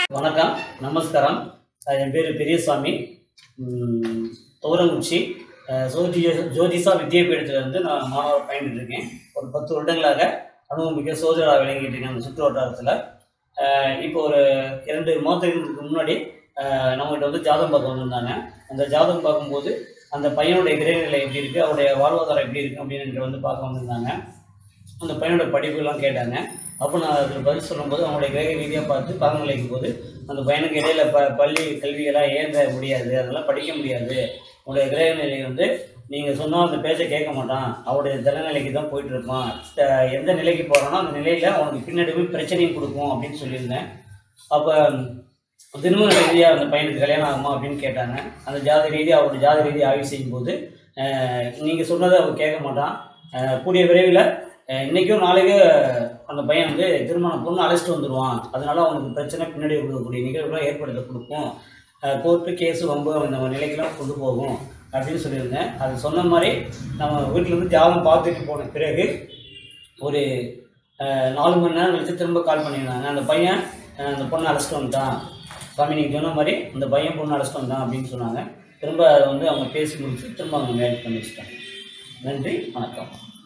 வணக்கம் நமஸ்காரம் அஹ் என் பேர் பெரியசாமி ம், தோரங்குச்சி அஹ் ஜோதி ஜோதிஷா வித்யாபீடத்திலிருந்து நான் மாணவர் பயின்றுட்டு இருக்கேன் ஒரு பத்து வருடங்களாக அனுபவமிக்க சோதராக விளங்கிட்டு இருக்கேன் அந்த சுற்று வட்டாரத்தில் அஹ் இப்போ ஒரு இரண்டு மாதங்களுக்கு முன்னாடி அஹ் நம்மகிட்ட வந்து ஜாதகம் பார்க்க வந்திருந்தாங்க அந்த ஜாதகம் பார்க்கும்போது அந்த பையனுடைய கிரகநிலை எப்படி இருக்குது அவருடைய வாழ்வாதாரம் எப்படி இருக்குது அப்படின்னு என்கிட்ட வந்து பார்க்க வந்திருந்தாங்க அந்த பையனோட படிப்புலாம் கேட்டாங்க அப்போ நான் அதுக்கு பதில் சொல்லும்போது அவங்களுடைய கிரக ரீதியாக பார்த்து பலன் அளிக்கும் போது அந்த பையனுக்கு இடையில ப பள்ளி கல்வியெல்லாம் ஏந்த முடியாது அதெல்லாம் படிக்க முடியாது உங்களுடைய கிரக நிலை வந்து நீங்கள் சொன்னால் அந்த பேச்சை கேட்க மாட்டான் அவருடைய தினநிலைக்கு தான் போயிட்டு இருப்பான் த- எந்த நிலைக்கு போகிறானோ அந்த நிலையில் அவனுக்கு பின்னாடி பிரச்சனையும் கொடுக்கும் அப்படின்னு சொல்லியிருந்தேன் அப்போ திருமண ரீதியாக அந்த பையனுக்கு கல்யாணம் ஆகுமா அப்படின்னு கேட்டாங்க அந்த ஜாத ரீதியாக அவருடைய ஜாத ரீதியாக ஆய்வு செய்யும்போது நீங்கள் சொன்னதை அவர் கேட்க மாட்டான் அஹ் கூடிய விரைவில் அஹ் இன்னைக்கோ நாளைக்கோ அந்த பையன் வந்து திருமண பொண்ணு அழைச்சிட்டு வந்துடுவான் அதனால அவனுக்கு பிரச்சனை பின்னாடி கொடுக்கக்கூடிய நிகழ்வுலாம் ஏற்படுத்த கொடுக்கும் கோர்ட்டு கேஸு வம்பு அந்த மாதிரி நிலைக்கெல்லாம் கொண்டு போகும் அப்படின்னு சொல்லியிருந்தேன் அது சொன்ன மாதிரி நம்ம வீட்டிலேருந்து ஜாதகம் பார்த்துட்டு போன பிறகு ஒரு அஹ், நாலு மணி நேரம் கழிச்சு திரும்ப கால் பண்ணியிருந்தாங்க அந்த பையன் அஹ், அந்த பொண்ணை அழைச்சிட்டு வந்துட்டான் சாமி நீங்கள் சொன்ன மாதிரி அந்த பையன் பொண்ணு அழைச்சிட்டு வந்தான் அப்படின்னு சொன்னாங்க திரும்ப அதை வந்து அவங்க பேசி முடிச்சு திரும்ப அவங்க மேரேஜ் பண்ணி வச்சுட்டாங்க நன்றி வணக்கம்